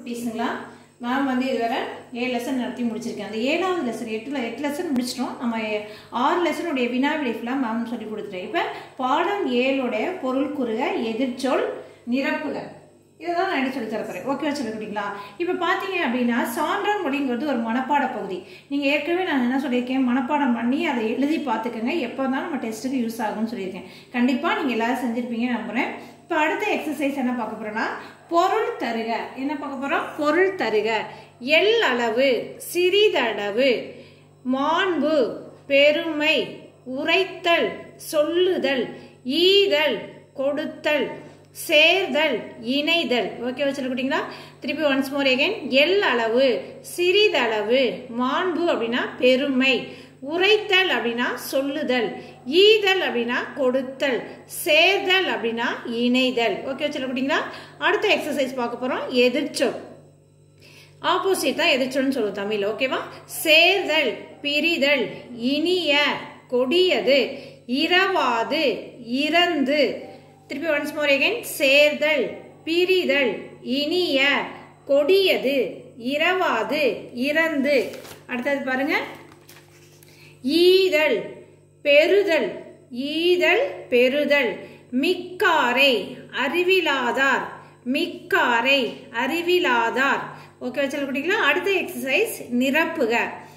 குட்டீஸுங்களா ma'am வந்து இதுவரை ஏழு லெசன் நடத்தி முடிச்சிருக்கேன் அந்த ஏழாவது லெசன் எட்டு எட்டு லெசன் முடிச்சிட்டோம் நம்ம ஏ- ஆறு லெசனுடைய வினா விடை ஃபுல்லாக மேம் சொல்லி கொடுத்துட்டேன் இப்போ பாடம் ஏழுடைய பொருள் குறுக எதிர்ச்சொல் நிரப்புக இதுதான் நான் எடுத்து சொல்லி தரப்போறேன் ஓகேவா சொல்லிக்கிட்டீங்களா இப்போ பார்த்தீங்க அப்படின்னா சான்றான் மொழிங்கிறது ஒரு மனப்பாட பகுதி நீங்கள் ஏற்கனவே நான் என்ன சொல்லியிருக்கேன் மனப்பாடம் பண்ணி அதை எழுதி பார்த்துக்கோங்க எப்போ தான் நம்ம டெஸ்ட்டுக்கு யூஸ் ஆகும்னு சொல்லியிருக்கேன் கண்டிப்பாக நீங்கள் எல்லாரும் செஞ்சுருப்பீங்கன்னு நம்புகிறேன் இப்போ அடுத்த எக்ஸசைஸ் என்ன பார்க்க போறோம்னா பொருள் தருக என்ன பார்க்க போறோம் பொருள் தருக எல் அளவு சிறிதளவு மாண்பு பெருமை உரைத்தல் சொல்லுதல் ஈதல் கொடுத்தல் சேர்தல் இணைதல் ஓகே வச்சுருக்கீங்களா திருப்பி ஒன்ஸ் மோர் எகைன் எல் அளவு சிறிதளவு மாண்பு அப்படின்னா பெருமை உரைத்தல் அப்படின்னா சொல்லுதல் ஈதல் அப்படின்னா கொடுத்தல் சேர்தல் அப்படின்னா இணைதல் ஓகே வச்சுருக்கீங்களா அடுத்த எக்ஸசைஸ் பார்க்க போகிறோம் எதிர்ச்சொல் ஆப்போசிட் தான் எதிர்ச்சொல்னு சொல்லுவோம் தமிழ் ஓகேவா சேர்தல் பிரிதல் இனிய கொடியது இரவாது இறந்து திருப்பி ஒன்ஸ் மோர் அகைன் சேர்தல் பிரிதல் இனிய கொடியது இரவாது இறந்து அடுத்தது பாருங்க ஈதல் பெறுதல் ஈதல் பெறுதல் மிக்காரை அறிவிலாதார் மிக்காரை அறிவிலாதார் ஓகே வச்சுருக்கீங்களா அடுத்த எக்ஸசைஸ் நிரப்புக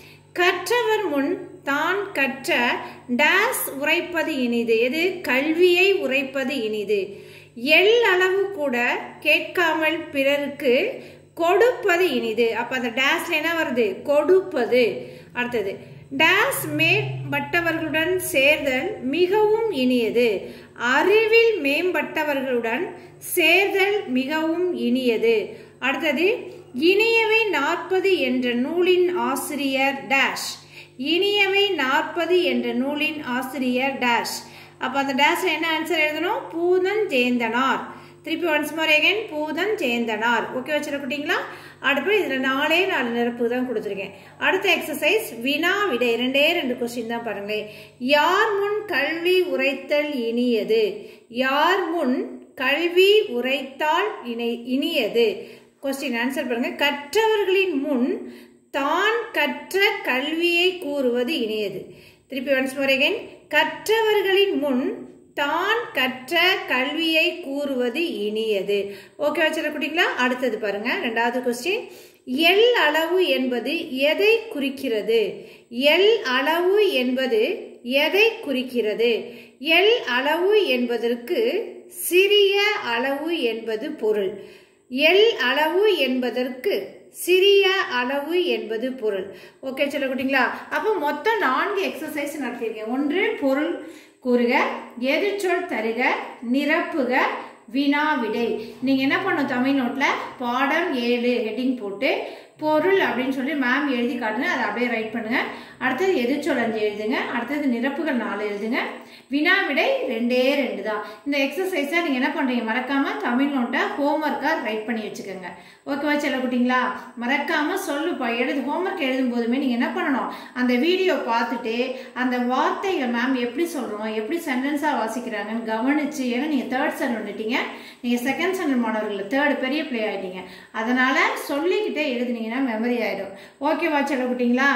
கற்றவர் முன் தான் கற்ற டேஸ் உரைப்பது இனிது எது கல்வியை உரைப்பது இனிது எல் அளவு கூட கேட்காமல் பிறருக்கு கொடுப்பது இனிது அப்ப அந்த டேஸ்ல என்ன வருது கொடுப்பது அடுத்தது டேஸ் மேம்பட்டவர்களுடன் சேர்தல் மிகவும் இனியது அறிவில் மேம்பட்டவர்களுடன் சேர்தல் மிகவும் இனியது அடுத்தது இனியவை நாற்பது என்ற நூலின் ஆசிரியர் டேஷ் இனியவை நாற்பது என்ற நூலின் ஆசிரியர் டேஷ் அப்ப அந்த டேஷ்ல என்ன ஆன்சர் எழுதணும் பூதன் ஜெயந்தனார் திருப்பி once more again Boothan Jayanthanar okay வச்சிருக்கீங்களா அடுத்து இதுல நாலே நாலு நிரப்பு தான் கொடுத்துருக்கேன் அடுத்த எக்ஸசைஸ் வினா விடை ரெண்டே ரெண்டு கொஸ்டின் தான் பாருங்களேன் யார் முன் கல்வி உரைத்தல் இனியது யார் முன் கல்வி உரைத்தால் இணை இனியது கொஸ்டின் ஆன்சர் பாருங்க கற்றவர்களின் முன் தான் கற்ற கல்வியை கூறுவது இனியது திருப்பி ஒன்ஸ் மோர் அகைன் கற்றவர்களின் முன் தான் கற்ற கல்வியை கூறுவது இனியது ஓகே வச்சிருக்கீங்களா அடுத்தது பாருங்க ரெண்டாவது கொஸ்டின் எல் அளவு என்பது எதை குறிக்கிறது எல் அளவு என்பது எதை குறிக்கிறது எல் அளவு என்பதற்கு சிறிய அளவு என்பது பொருள் எல் அளவு என்பதற்கு சிறிய அளவு என்பது பொருள் ஓகே சொல்லக்கூட்டீங்களா அப்போ மொத்தம் நான்கு எக்ஸசைஸ் நடத்தியிருக்கேன் ஒன்று பொருள் கூறுக எதிர்ச்சொல் தருக நிரப்புக வினா விடை நீங்க என்ன பண்ணும் தமிழ் நோட்ல பாடம் ஏழு ஹெட்டிங் போட்டு பொருள் அப்படின்னு சொல்லி மேம் எழுதி காட்டுங்க அதை அப்படியே ரைட் பண்ணுங்க அடுத்தது எதிர்ச்சொல் அஞ்சு எழுதுங்க அடுத்தது நிரப்புகள் நாலு எழுதுங்க வினா விடை ரெண்டே ரெண்டு தான் இந்த எக்ஸசைஸை நீங்கள் என்ன பண்ணுறீங்க மறக்காம தமிழ் நோட்டை ஹோம்ஒர்க்காக ரைட் பண்ணி வச்சுக்கோங்க ஓகேவா செல்லக்குட்டிங்களா மறக்காம சொல்லுப்பா எழுது ஹோம்ஒர்க் எழுதும் போதுமே நீங்கள் என்ன பண்ணணும் அந்த வீடியோ பார்த்துட்டு அந்த வார்த்தைகள் மேம் எப்படி சொல்கிறோம் எப்படி சென்டென்ஸாக வாசிக்கிறாங்கன்னு கவனிச்சு ஏன்னா நீங்கள் தேர்ட் ஸ்டாண்டர்ட் வந்துட்டீங்க நீங்கள் செகண்ட் ஸ்டாண்டர்ட் மாணவர்கள் தேர்ட் பெரிய பிளே ஆகிட்டீங்க அதனால் சொல்லிக்கிட்டே எழுதுனீங்கன்னா மெமரி ஆகிடும் ஓகேவா செல்லக்குட்டிங்களா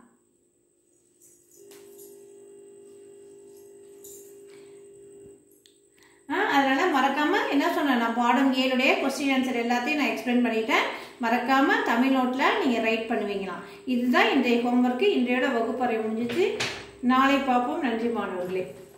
ஆ, அதனால மறக்காம என்ன சொன்னேன் நான் பாடம் ஏழுடைய கொஸ்டின் ஆன்சர் எல்லாத்தையும் நான் எக்ஸ்பிளைன் பண்ணிட்டேன் மறக்காம தமிழ் நோட்ல நீங்க ரைட் பண்ணுவீங்களாம் இதுதான் இன்றைய ஹோம்ஒர்க்கு இன்றையோட வகுப்பறை முடிஞ்சிச்சு நாளை பார்ப்போம் நன்றி மாணவர்களே